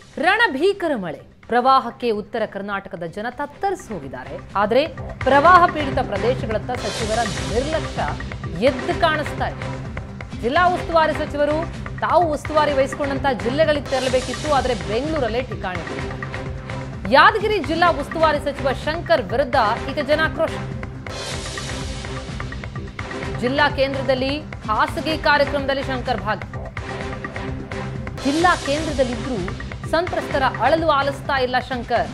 ರಣಭೀಕರ ಮಳೆ ಪ್ರವಾಹಕ್ಕೆ ಉತ್ತರ ಕರ್ನಾಟಕದ ಜನ ತತ್ತರಿಸಿ ಹೋಗಿದ್ದಾರೆ ಆದರೆ ಪ್ರವಾಹ ಪೀಡಿತ ಪ್ರದೇಶಗಳತ್ತ ಸಚಿವರ ನಿರ್ಲಕ್ಷ್ಯ ಎದ್ದು ಕಾಣಿಸ್ತಾ ಇದೆ ಜಿಲ್ಲಾ ಉಸ್ತುವಾರಿ ಸಚಿವರು ತಾವು ಉಸ್ತುವಾರಿ ವಹಿಸಿಕೊಂಡಂತ ಜಿಲ್ಲೆಗಳಿಗೆ ತೆರಳಬೇಕಿತ್ತು ಆದರೆ ಬೆಂಗಳೂರಲ್ಲೇ ಠಿಕಾಣಿ ಹೂಡಿದ್ದಾರೆ. ಯಾದಗಿರಿ ಜಿಲ್ಲಾ ಉಸ್ತುವಾರಿ ಸಚಿವ ಶಂಕರ್ ವಿರುದ್ಧ ಈಗ ಜನಾಕ್ರೋಶ ಜಿಲ್ಲಾ ಕೇಂದ್ರದಲ್ಲಿ ಖಾಸಗಿ ಕಾರ್ಯಕ್ರಮದಲ್ಲಿ ಶಂಕರ್ ಭಾಗಿ ಜಿಲ್ಲಾ ಕೇಂದ್ರದಲ್ಲಿದ್ರೂ ಸಂತ್ರಸ್ತರ ಅಳಲು ಆಲಿಸ್ತಾ ಇಲ್ಲ ಶಂಕರ್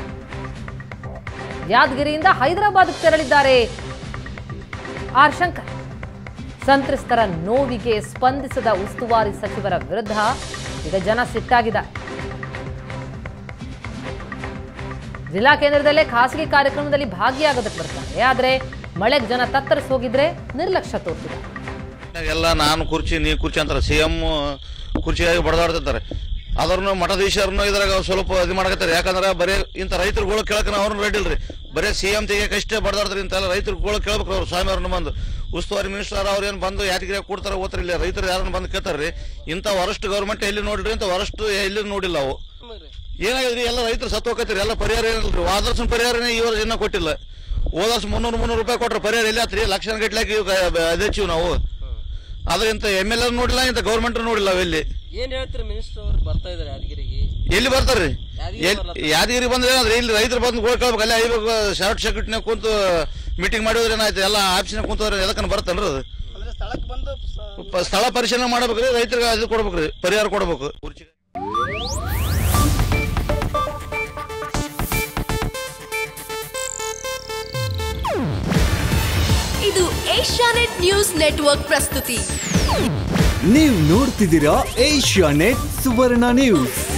ಯಾದಗಿರಿಯಿಂದ ಹೈದರಾಬಾದ್ ತೆರಳಿದ್ದಾರೆ ಆರ್ ಶಂಕರ್ ಸಂತ್ರಸ್ತರ ನೋವಿಗೆ ಸ್ಪಂದಿಸದ ಉಸ್ತುವಾರಿ ಸಚಿವರ ವಿರುದ್ಧ ಈಗ ಜನ ಸಿಟ್ಟಾಗಿದ್ದಾರೆ ಜಿಲ್ಲಾ ಕೇಂದ್ರದಲ್ಲೇ ಖಾಸಗಿ ಕಾರ್ಯಕ್ರಮದಲ್ಲಿ ಭಾಗಿಯಾಗೋದಕ್ಕೆ ಬರ್ತಾರೆ ಆದ್ರೆ ಮಳೆಗೆ ಜನ ತತ್ತರಿಸಿ ಹೋಗಿದ್ರೆ ನಿರ್ಲಕ್ಷ್ಯ ತೋರ್ತಿದ್ದಾರೆ ಎಲ್ಲ ನಾನು ಕುರ್ಚಿ ನೀ ಕುರ್ಚಿ ಅಂತಾರೆ ಸಿ ಎಂ ಕುರ್ಚಿಯಾಗಿ ಬಡದಾಡ್ತಿರ್ತಾರೆ ಅದ್ರನ್ನು ಮಠಾಧೀಶರನ್ನು ಇದ್ರಾಗ ಸ್ವಲ್ಪ ಇದು ಮಾಡಕತ್ತಾರೆ ಯಾಕಂದ್ರೆ ಬರೀ ಇಂಥ ರೈತರುಗಳು ಕೇಳಕ್ಕೆ ಅವ್ರನ್ನ ರೆಡಿ ಇಲ್ರಿ ಬರೀ ಸಿ ಎಂ ತೆಗಿಯಕ್ಕೆ ಅಷ್ಟೇ ಬಡದಾಡ್ತಾರೆ ಇಂತೆಲ್ಲ ರೈತರುಗಳು ಕೇಳ್ಬೇಕು ಅವ್ರು ಸ್ವಾಮಿ ಅವ್ರನ್ನ ಬಂದು ಉಸ್ತುವಾರಿ ಮಿನಿಸ್ಟರ್ ಅವ್ರು ಏನು ಬಂದು ಯಾದಗಿರಿ ಕೊಡ್ತಾರೆ ಓದ್ತಾರೆ ಇಲ್ಲ ರೈತರು ಯಾರನ್ನ ಬಂದು ಕೇಳ್ತಾರ್ರಿ ಇಂಥ ವರಷ್ಟು ಗೌರ್ಮೆಂಟ್ ಎಲ್ಲಿ ನೋಡಿರಿ ಇಂಥ ವರಷ್ಟು ಎಲ್ಲಿ ನೋಡಿಲ್ಲ ಅವು ಏನಾಗಿದ್ರಿ ಎಲ್ಲ ರೈತರು ಸತ್ತು ಹೋಗತ್ತೀರಿ ಎಲ್ಲ ಪರಿಹಾರ ಏನಿಲ್ರಿ ಆದರ್ಶನ ಪರಿಹಾರನೇ ಈ ವರ್ಷ ಇನ್ನೂ ಕೊಟ್ಟಿಲ್ಲ ಹೋದ ವರ್ಷ ಮುನ್ನೂರು ಮುನ್ನೂರು ರೂಪಾಯಿ ಕೊಟ್ರೆ ಪರಿಹಾರ ಎಲ್ಲಿ ಆತ್ರಿ ಲಕ್ಷಣ ಗಟ್ಲಾಕಿ ಅದೆಚ್ಚಿವ್ ನಾವು ಆದ್ರೆ ಇಂಥ ಎಮ್ ಎಲ್ ಎರ್ ನೋಡಿಲ್ಲ ಇಂಥ ಗೌರ್ಮೆಂಟ್ ನೋಡಿಲ್ಲ ಅವೆಲ್ಲಿ ಏನ್ ಹೇಳ್ತೀರಿ ಮಿನಿಸ್ಟರ್ ಅವ್ರು ಬರ್ತಾ ಇದಾರೆ ಯಾದಗಿರಿಗೆ ಎಲ್ಲಿ ಬರ್ತಾರ್ರಿ ಯಾದಗಿರಿ ಎಲ್- ಯಾದಗಿರಿ ಬಂದ್ರೆ ಏನಾದ್ರಿ ಇಲ್ಲಿ ರೈತರು ಬಂದು ಗೋಳ್ಕೊಳ್ಬೇಕು ಅಲ್ಲೇ ಐಬೇಕು ಶಾರ್ಟ್ ಸರ್ಕ್ಯೂಟ್ನಾಗ ಕುಂತು ಮೀಟಿಂಗ್ ಮಾಡಿದ್ರೆ ಏನಾಯ್ತು ಎಲ್ಲ ಆಫೀಸ್ನಾಗ ಕುಂತವ್ರೆ ಎದಕ್ಕನ ಬರ್ತನ್ರಿ ಅದು ಪ- ಸ್ಥಳ ಪರಿಶೀಲನೆ ಮಾಡ್ಬೇಕ್ರಿ ರೈತರಿಗೆ ಅದು ಕೊಡ್ಬೇಕ್ರಿ ಪರಿಹಾರ ಕೊಡ್ಬೇಕು ಇದು ಏಷ್ಯಾನೆಟ್ ನ್ಯೂಸ್ ನೆಟ್ವರ್ಕ್ ಪ್ರಸ್ತುತಿ ನೀವು ನೋಡ್ತಿದ್ದೀರಾ ಏಷ್ಯಾ ನೆಟ್ ಸುವರ್ಣ ನ್ಯೂಸ್